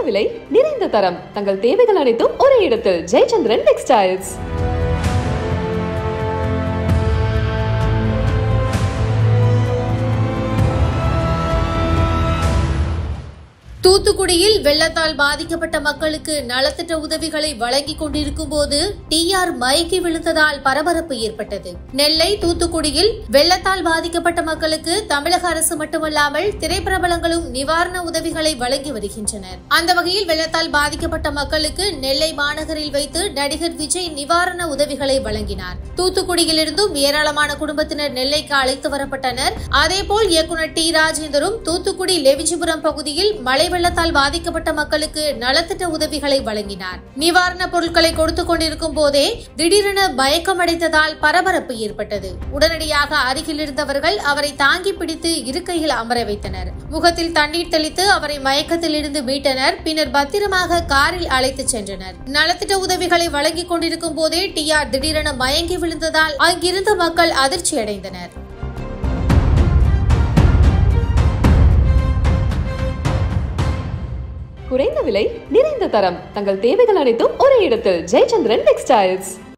விலை நிறைந்த தரம் தங்கள் தேவைகள் அனைத்தும் ஒரே இடத்தில் ஜெயச்சந்திரன் டெக்ஸ்டைல்ஸ் தூத்துக்குடியில் வெள்ளத்தால் பாதிக்கப்பட்ட மக்களுக்கு நலத்திட்ட உதவிகளை வழங்கிக் கொண்டிருக்கும் போது டிஆர் மயக்கி விழுந்ததால் பரபரப்பு ஏற்பட்டது நெல்லை தூத்துக்குடியில் வெள்ளத்தால் பாதிக்கப்பட்ட மக்களுக்கு தமிழக அரசு மட்டுமல்லாமல் திரைப்பிரபலங்களும் நிவாரண உதவிகளை வழங்கி வருகின்றனர் அந்த வகையில் வெள்ளத்தால் பாதிக்கப்பட்ட மக்களுக்கு நெல்லை மாநகரில் வைத்து நடிகர் விஜய் நிவாரண உதவிகளை வழங்கினார் தூத்துக்குடியிலிருந்தும் ஏராளமான குடும்பத்தினர் நெல்லைக்கு அழைத்து வரப்பட்டனர் அதேபோல் இயக்குநர் டி ராஜேந்தரும் தூத்துக்குடி லெவிஜிபுரம் பகுதியில் மழை வெள்ளத்தால் பாதிக்கப்பட்ட மக்களுக்கு நலத்திட்ட உதவிகளை வழங்கினார் நிவாரணப் பொருட்களை கொடுத்துக் கொண்டிருக்கும் போதே திடீரென பயக்கமடைந்ததால் பரபரப்பு ஏற்பட்டது உடனடியாக அருகில் இருந்தவர்கள் அவரை தாங்கி பிடித்து இருக்கையில் அமர வைத்தனர் முகத்தில் தண்ணீர் தெளித்து அவரை மயக்கத்தில் இருந்து மீட்டனர் பின்னர் பத்திரமாக காரில் அழைத்துச் சென்றனர் நலத்திட்ட உதவிகளை வழங்கிக் கொண்டிருக்கும் போதே டி ஆர் திடீரென மயங்கி விழுந்ததால் அங்கிருந்த மக்கள் அதிர்ச்சியடைந்தனர் குறைந்த விலை நிறைந்த தரம் தங்கள் தேவைகள் அனைத்தும் ஒரே இடத்தில் ஜெயச்சந்திரன் டெக்ஸ்டைல்ஸ்